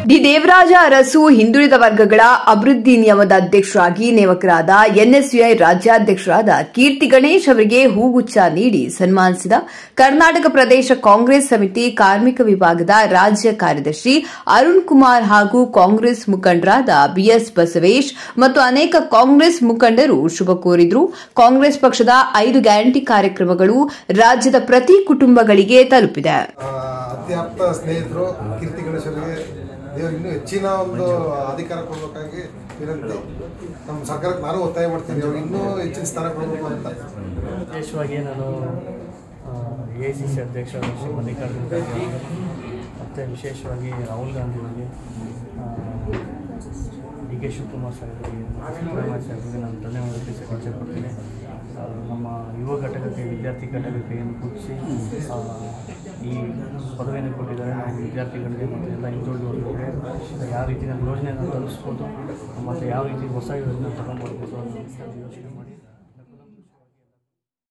D Devaraja Arasu ಹಿಂದುಳಿದ ವರ್ಗಗಳ ಅಭಿವೃದ್ಧಿ ನಿಯಮದ ಅಧ್ಯಕ್ಷರಾಗಿ ನೇಮಕರಾದ ಎನ್ಎಸ್ಯುಐ ರಾಜ್ಯಾಧ್ಯಕ್ಷರಾದ ಕೀರ್ತಿ ಗಣೇಶ್ ಅವರಿಗೆ ಹೂಗುಚ್ಛ ನೀಡಿ ಸನ್ಮಾನಿಸಿದ ಕರ್ನಾಟಕ ಪ್ರದೇಶ ಕಾಂಗ್ರೆಸ್ ಸಮಿತಿ ಕಾರ್ಮಿಕ ವಿಭಾಗದ ರಾಜ್ಯ ಕಾರ್ಯದರ್ಶಿ ಅರುಣ್ ಕುಮಾರ್ ಹಾಗೂ ಕಾಂಗ್ರೆಸ್ ಮುಖಂಡರಾದ ಬಿಎಸ್ ಬಸವೇಶ್ ಮತ್ತು ಅನೇಕ ಕಾಂಗ್ರೆಸ್ ಮುಖಂಡರು ಶುಭ ಕೋರಿದ್ರು ಕಾಂಗ್ರೆಸ್ ಪಕ್ಷದ ಐದು ಗ್ಯಾರಂಟಿ ಕಾರ್ಯಕ್ರಮಗಳು ರಾಜ್ಯದ ಪ್ರತಿ ಕುಟುಂಬಗಳಿಗೆ ತಲುಪಿದೆ ಆ, ಅತ್ಯಾಪ್ತ ಸ್ನೇಹಿತರು ಕೀರ್ತಿ ಗಣೇಶರಿಗೆ ದೇವ್ರಿಗೆ ಇನ್ನೂ ಹೆಚ್ಚಿನ ಒಂದು ಅಧಿಕಾರ ಕೊಡಬೇಕಾಗಿ ವಿನಂತಿ ನಮ್ಮ ಸರ್ಕಾರಕ್ಕೆ ನಾನು ಒತ್ತಾಯ ಮಾಡ್ತೀನಿ ಅವ್ರಿಗೆ ಇನ್ನೂ ಹೆಚ್ಚಿನ ಸ್ಥಾನ ಕೊಡಬೇಕು ಅಂತ ವಿಶೇಷವಾಗಿ ನಾನು ಎ ಸಿ ಸಿ ಅಧ್ಯಕ್ಷ ಶ್ರೀ ಮಲ್ಲಿಕಾರ್ಜುನ ಖರ್ಗೆ ಅವರಿಗೆ ಮತ್ತು ವಿಶೇಷವಾಗಿ ರಾಹುಲ್ ಗಾಂಧಿ ಅವರಿಗೆ ಡಿ ಕೆ ಶಿವಕುಮಾರ್ ಸಾಹೇಬರಿಗೆ ಸಿದ್ದರಾಮಯ್ಯ ಸಾಹೇಬರಿಗೆ ನಾನು ಧನ್ಯವಾದ ತಿಳಿಸಕ್ಕೆ ಇಚ್ಛೆಪಡ್ತೀನಿ ಆ, ನಮ್ಮ ಯುವ ಘಟಕಕ್ಕೆ ವಿದ್ಯಾರ್ಥಿ ಘಟಕಕ್ಕೆ ಏನು ಕೂಡಿಸಿ ಈ ಪದವಿಯನ್ನು ಕೊಟ್ಟಿದ್ದಾರೆ ನಾವು ವಿದ್ಯಾರ್ಥಿಗಳಿಗೆ ಮತ್ತು ಎಲ್ಲ ಹಿಂದುಳಿದ ವರ್ಗಗಳಿಗೆ ಯಾವ ರೀತಿ ನಮ್ಮ ಯೋಜನೆಯನ್ನು ತಲುಪಿಸ್ಬೋದು ಮತ್ತು ಯಾವ ರೀತಿ ಹೊಸ ಯೋಜನೆ ತಗೊಂಡ್ಬರ್ಬೋದು ಅನ್ನೋ ಯೋಚನೆ ಮಾಡಿ